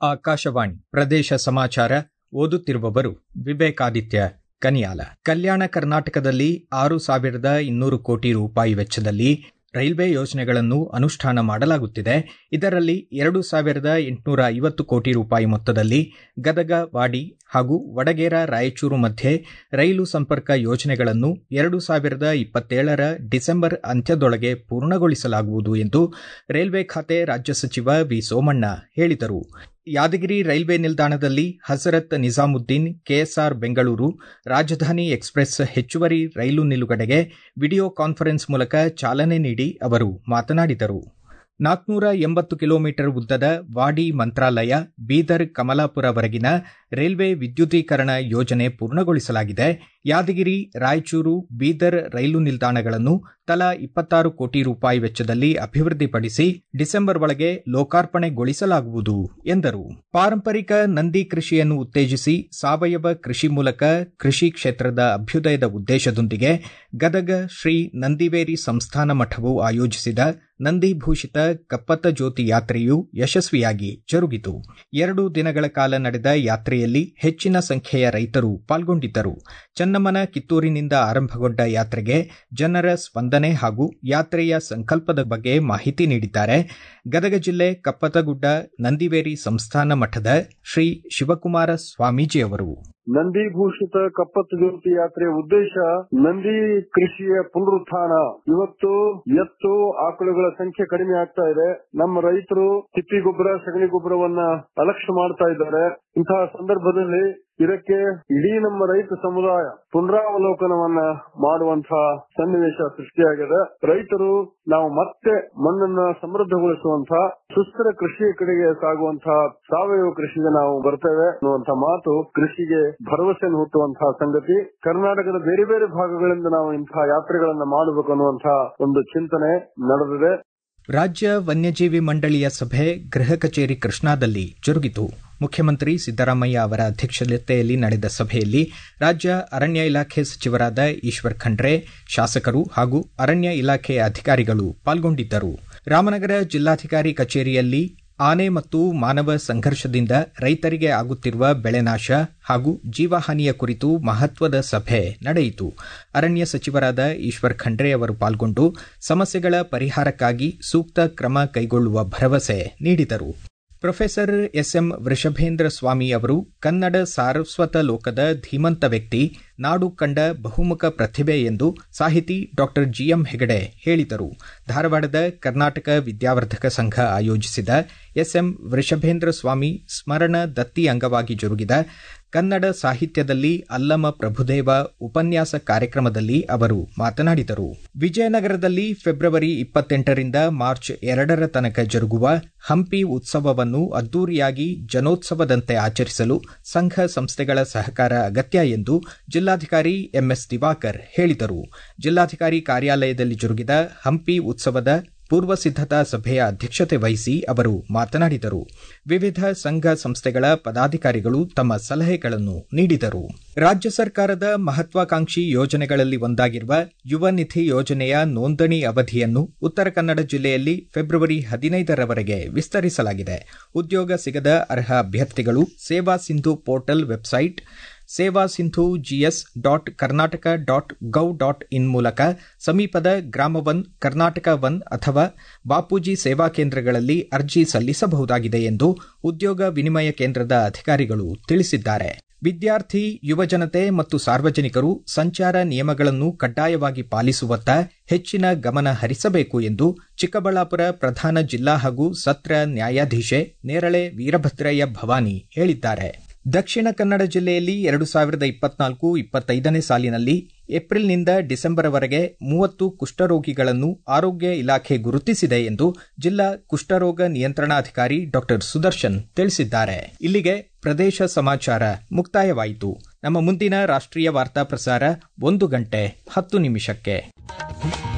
ಆಕಾಶವಾಣಿ ಪ್ರದೇಶ ಸಮಾಚಾರ ಓದುತ್ತಿರುವವರು ವಿವೇಕಾದಿತ್ಯ ಕನಿಯಾಲ ಕಲ್ಯಾಣ ಕರ್ನಾಟಕದಲ್ಲಿ ಆರು ಸಾವಿರದ ಇನ್ನೂರು ಕೋಟಿ ರೂಪಾಯಿ ವೆಚ್ಚದಲ್ಲಿ ರೈಲ್ವೆ ಯೋಜನೆಗಳನ್ನು ಅನುಷ್ಠಾನ ಮಾಡಲಾಗುತ್ತಿದೆ ಇದರಲ್ಲಿ ಎರಡು ಸಾವಿರದ ಎಂಟುನೂರ ಐವತ್ತು ಕೋಟಿ ರೂಪಾಯಿ ಮೊತ್ತದಲ್ಲಿ ಗದಗ ವಾಡಿ ಹಾಗೂ ವಡಗೇರ ರಾಯಚೂರು ಮಧ್ಯೆ ರೈಲು ಸಂಪರ್ಕ ಯೋಜನೆಗಳನ್ನು ಎರಡು ಸಾವಿರದ ಇಪ್ಪತ್ತೇಳರ ಡಿಸೆಂಬರ್ ಅಂತ್ಯದೊಳಗೆ ಪೂರ್ಣಗೊಳಿಸಲಾಗುವುದು ಎಂದು ರೈಲ್ವೆ ಖಾತೆ ರಾಜ್ಯ ಸಚಿವ ವಿ ಸೋಮಣ್ಣ ಹೇಳಿದರು ಯಾದಗಿರಿ ರೈಲ್ವೆ ನಿಲ್ದಾಣದಲ್ಲಿ ಹಜರತ್ ನಿಜಾಮುದ್ದೀನ್ ಕೆಎಸ್ಆರ್ ಬೆಂಗಳೂರು ರಾಜಧಾನಿ ಎಕ್ಸ್ಪ್ರೆಸ್ ಹೆಚ್ಚುವರಿ ರೈಲು ನಿಲುಗಡೆಗೆ ವಿಡಿಯೋ ಕಾನ್ಫರೆನ್ಸ್ ಮೂಲಕ ಚಾಲನೆ ನೀಡಿ ಅವರು ಮಾತನಾಡಿದರು ನಾಲ್ಕುನೂರ ಎಂಬತ್ತು ಕಿಲೋಮೀಟರ್ ಉದ್ದದ ವಾಡಿ ಮಂತ್ರಾಲಯ ಬೀದರ್ ಕಮಲಾಪುರವರೆಗಿನ ರೈಲ್ವೆ ವಿದ್ಯುದೀಕರಣ ಯೋಜನೆ ಪೂರ್ಣಗೊಳಿಸಲಾಗಿದೆ ಯಾದಗಿರಿ ರಾಯಚೂರು ಬೀದರ್ ರೈಲು ನಿಲ್ದಾಣಗಳನ್ನು ತಲಾ ಇಪ್ಪತ್ತಾರು ಕೋಟಿ ರೂಪಾಯಿ ವೆಚ್ಚದಲ್ಲಿ ಅಭಿವೃದ್ಧಿಪಡಿಸಿ ಡಿಸೆಂಬರ್ ಒಳಗೆ ಲೋಕಾರ್ಪಣೆಗೊಳಿಸಲಾಗುವುದು ಎಂದರು ಪಾರಂಪರಿಕ ನಂದಿ ಕೃಷಿಯನ್ನು ಉತ್ತೇಜಿಸಿ ಸಾವಯವ ಕೃಷಿ ಮೂಲಕ ಕೃಷಿ ಕ್ಷೇತ್ರದ ಅಭ್ಯುದಯದ ಉದ್ದೇಶದೊಂದಿಗೆ ಗದಗ ಶ್ರೀ ನಂದಿವೇರಿ ಸಂಸ್ಥಾನ ಮಠವು ಆಯೋಜಿಸಿದ ನಂದಿಭೂಷಿತ ಕಪ್ಪತ್ತ ಜ್ಯೋತಿ ಯಾತ್ರೆಯು ಯಶಸ್ವಿಯಾಗಿ ಜರುಗಿತು ಎರಡು ದಿನಗಳ ಕಾಲ ನಡೆದ ಯಾತ್ರೆಯಲ್ಲಿ ಹೆಚ್ಚಿನ ಸಂಖ್ಯೆಯ ರೈತರು ಪಾಲ್ಗೊಂಡಿದ್ದರು ಚನ್ನಮ್ಮನ ಕಿತ್ತೂರಿನಿಂದ ಆರಂಭಗೊಂಡ ಯಾತ್ರೆಗೆ ಜನರ ಸ್ಪಂದನೆ ಹಾಗೂ ಯಾತ್ರೆಯ ಸಂಕಲ್ಪದ ಬಗ್ಗೆ ಮಾಹಿತಿ ನೀಡಿದ್ದಾರೆ ಗದಗ ಜಿಲ್ಲೆ ಕಪ್ಪತಗುಡ್ಡ ನಂದಿವೇರಿ ಸಂಸ್ಥಾನ ಮಠದ ಶ್ರೀ ಶಿವಕುಮಾರ ಸ್ವಾಮೀಜಿಯವರು ನಂದಿಭೂಷಿತ ಕಪ್ಪತ್ತು ಜ್ಯೋತಿ ಯಾತ್ರೆಯ ಉದ್ದೇಶ ನಂದಿ ಕೃಷಿಯ ಪುನರುತ್ಥಾನ ಇವತ್ತು ಎತ್ತು ಆಕಳುಗಳ ಸಂಖ್ಯೆ ಕಡಿಮೆ ಆಗ್ತಾ ಇದೆ ನಮ್ಮ ರೈತರು ತಿಪ್ಪಿ ಗೊಬ್ಬರ ಸಗಣಿ ಗೊಬ್ಬರವನ್ನ ಅಲಕ್ಷ್ಯ ಮಾಡ್ತಾ ಇದ್ದಾರೆ ಇಂತಹ ಸಂದರ್ಭದಲ್ಲಿ ಇದಕ್ಕೆ ಇಡೀ ನಮ್ಮ ರೈತ ಸಮುದಾಯ ಪುನರಾವಲೋಕನವನ್ನ ಮಾಡುವಂತಹ ಸನ್ನಿವೇಶ ಸೃಷ್ಟಿಯಾಗಿದೆ ರೈತರು ನಾವು ಮತ್ತೆ ಮಣ್ಣನ್ನ ಸಮೃದ್ಧಗೊಳಿಸುವಂತಹ ಸುಸ್ಥಿರ ಕೃಷಿಯ ಕಡೆಗೆ ಸಾಗುವಂತಹ ಸಾವಯವ ಕೃಷಿಗೆ ನಾವು ಬರ್ತೇವೆ ಅನ್ನುವಂತಹ ಮಾತು ಕೃಷಿಗೆ ಭರವಸೆಯನ್ನು ಹುಟ್ಟುವಂತಹ ಸಂಗತಿ ಕರ್ನಾಟಕದ ಬೇರೆ ಬೇರೆ ಭಾಗಗಳಿಂದ ನಾವು ಇಂತಹ ಯಾತ್ರೆಗಳನ್ನ ಮಾಡಬೇಕು ಅನ್ನುವಂತಹ ಒಂದು ಚಿಂತನೆ ನಡೆದಿದೆ ರಾಜ್ಯ ವನ್ಯಜೀವಿ ಮಂಡಳಿಯ ಸಭೆ ಗೃಹ ಕಚೇರಿ ಕೃಷ್ಣಾದಲ್ಲಿ ಜರುಗಿತು ಮುಖ್ಯಮಂತ್ರಿ ಸಿದ್ದರಾಮಯ್ಯ ಅವರ ಅಧ್ಯಕ್ಷತೆಯಲ್ಲಿ ನಡೆದ ಸಭೆಯಲ್ಲಿ ರಾಜ್ಯ ಅರಣ್ಯ ಇಲಾಖೆ ಸಚಿವರಾದ ಈಶ್ವರ್ ಖಂಡ್ರೆ ಶಾಸಕರು ಹಾಗೂ ಅರಣ್ಯ ಇಲಾಖೆಯ ಅಧಿಕಾರಿಗಳು ಪಾಲ್ಗೊಂಡಿದ್ದರು ರಾಮನಗರ ಜಿಲ್ಲಾಧಿಕಾರಿ ಕಚೇರಿಯಲ್ಲಿ ಆನೆ ಮತ್ತು ಮಾನವ ಸಂಘರ್ಷದಿಂದ ರೈತರಿಗೆ ಆಗುತ್ತಿರುವ ಬೆಳೆನಾಶ ಹಾಗೂ ಜೀವಹಾನಿಯ ಕುರಿತು ಮಹತ್ವದ ಸಭೆ ನಡೆಯಿತು ಅರಣ್ಯ ಸಚಿವರಾದ ಈಶ್ವರ್ ಖಂಡ್ರೆ ಅವರು ಪಾಲ್ಗೊಂಡು ಸಮಸ್ಯೆಗಳ ಪರಿಹಾರಕ್ಕಾಗಿ ಸೂಕ್ತ ಕ್ರಮ ಕೈಗೊಳ್ಳುವ ಭರವಸೆ ನೀಡಿದರು ಪ್ರೊಫೆಸರ್ ಎಸ್ಎಂ ವೃಷಭೇಂದ್ರ ಸ್ವಾಮಿ ಅವರು ಕನ್ನಡ ಸಾರಸ್ವತ ಲೋಕದ ಧೀಮಂತ ವ್ಯಕ್ತಿ ನಾಡು ಕಂಡ ಬಹುಮುಖ ಪ್ರತಿಭೆ ಎಂದು ಸಾಹಿತಿ ಡಾ ಜಿಎಂ ಹೆಗಡೆ ಹೇಳಿದರು ಧಾರವಾಡದ ಕರ್ನಾಟಕ ವಿದ್ಯಾವರ್ಧಕ ಸಂಘ ಆಯೋಜಿಸಿದ ಎಸ್ಎಂ ವೃಷಭೇಂದ್ರ ಸ್ವಾಮಿ ಸ್ಮರಣ ದತ್ತಿ ಅಂಗವಾಗಿ ಜರುಗಿದ ಕನ್ನಡ ಸಾಹಿತ್ಯದಲ್ಲಿ ಅಲ್ಲಮ ಪ್ರಭುದೇವ ಉಪನ್ಯಾಸ ಕಾರ್ಯಕ್ರಮದಲ್ಲಿ ಅವರು ಮಾತನಾಡಿದರು ವಿಜಯನಗರದಲ್ಲಿ ಫೆಬ್ರವರಿ ಇಪ್ಪತ್ತೆಂಟರಿಂದ ಮಾರ್ಚ್ ಎರಡರ ತನಕ ಜರುಗುವ ಹಂಪಿ ಉತ್ಸವವನ್ನು ಅದ್ದೂರಿಯಾಗಿ ಜನೋತ್ಸವದಂತೆ ಆಚರಿಸಲು ಸಂಘ ಸಂಸ್ಥೆಗಳ ಸಹಕಾರ ಅಗತ್ಯ ಎಂದು ಜಿಲ್ಲಾಧಿಕಾರಿ ಎಂಎಸ್ ದಿವಾಕರ್ ಹೇಳಿದರು ಜಿಲ್ಲಾಧಿಕಾರಿ ಕಾರ್ಯಾಲಯದಲ್ಲಿ ಜರುಗಿದ ಹಂಪಿ ಉತ್ಸವದ ಪೂರ್ವ ಸಿದ್ದತಾ ಸಭೆಯ ಅಧ್ಯಕ್ಷತೆ ವಹಿಸಿ ಅವರು ಮಾತನಾಡಿದರು ವಿವಿಧ ಸಂಘ ಸಂಸ್ಥೆಗಳ ಪದಾಧಿಕಾರಿಗಳು ತಮ್ಮ ಸಲಹೆಗಳನ್ನು ನೀಡಿದರು ರಾಜ್ಯ ಸರ್ಕಾರದ ಮಹತ್ವಾಕಾಂಕ್ಷಿ ಯೋಜನೆಗಳಲ್ಲಿ ಒಂದಾಗಿರುವ ಯುವ ನಿಧಿ ಯೋಜನೆಯ ನೋಂದಣಿ ಅವಧಿಯನ್ನು ಉತ್ತರ ಕನ್ನಡ ಜಿಲ್ಲೆಯಲ್ಲಿ ಫೆಬ್ರವರಿ ಹದಿನೈದರವರೆಗೆ ವಿಸ್ತರಿಸಲಾಗಿದೆ ಉದ್ಯೋಗ ಸಿಗದ ಅರ್ಹ ಅಭ್ಯರ್ಥಿಗಳು ಸೇವಾ Sindhu portal website Seva Sindhu GS dot Karnataka dot gov dot in ಮೂಲಕ ಸಮೀಪದ ಗ್ರಾಮ ಒನ್ ಕರ್ನಾಟಕ ಒನ್ ಅಥವಾ ಬಾಪೂಜಿ ಸೇವಾ ಕೇಂದ್ರಗಳಲ್ಲಿ ಅರ್ಜಿ ಸಲ್ಲಿಸಬಹುದಾಗಿದೆ ಎಂದು ಉದ್ಯೋಗ ವಿನಿಮಯ ಕೇಂದ್ರದ ಅಧಿಕಾರಿಗಳು ತಿಳಿಸಿದ್ದಾರೆ ವಿದ್ಯಾರ್ಥಿ ಯುವಜನತೆ ಮತ್ತು ಸಾರ್ವಜನಿಕರು ಸಂಚಾರ ನಿಯಮಗಳನ್ನು ಕಡ್ಡಾಯವಾಗಿ ಪಾಲಿಸುವತ್ತ ಹೆಚ್ಚಿನ ಗಮನ ಹರಿಸಬೇಕು ಎಂದು ಚಿಕ್ಕಬಳ್ಳಾಪುರ ಪ್ರಧಾನ ಜಿಲ್ಲಾ ಹಾಗೂ ಸತ್ರ ನ್ಯಾಯಾಧೀಶೆ ನೇರಳೆ ವೀರಭದ್ರಯ್ಯ ಭವಾನಿ ಹೇಳಿದ್ದಾರೆ ದಕ್ಷಿಣ ಕನ್ನಡ ಜಿಲ್ಲೆಯಲ್ಲಿ ಎರಡು ಸಾವಿರದ ಇಪ್ಪತ್ನಾಲ್ಕು ಇಪ್ಪತ್ತೈದನೇ ಸಾಲಿನಲ್ಲಿ ಏಪ್ರಿಲ್ನಿಂದ ಡಿಸೆಂಬರ್ವರೆಗೆ ಮೂವತ್ತು ಕುಷ್ಠರೋಗಿಗಳನ್ನು ಆರೋಗ್ಯ ಇಲಾಖೆ ಗುರುತಿಸಿದೆ ಎಂದು ಜಿಲ್ಲಾ ಕುಷ್ಠರೋಗ ನಿಯಂತ್ರಣಾಧಿಕಾರಿ ಡಾ ಸುದರ್ಶನ್ ತಿಳಿಸಿದ್ದಾರೆ ಇಲ್ಲಿಗೆ ಪ್ರದೇಶ ಸಮಾಚಾರ ಮುಕ್ತಾಯವಾಯಿತು ನಮ್ಮ ಮುಂದಿನ ರಾಷ್ಟ್ರೀಯ ವಾರ್ತಾ ಪ್ರಸಾರ ಒಂದು ಗಂಟೆ ಹತ್ತು ನಿಮಿಷಕ್ಕೆ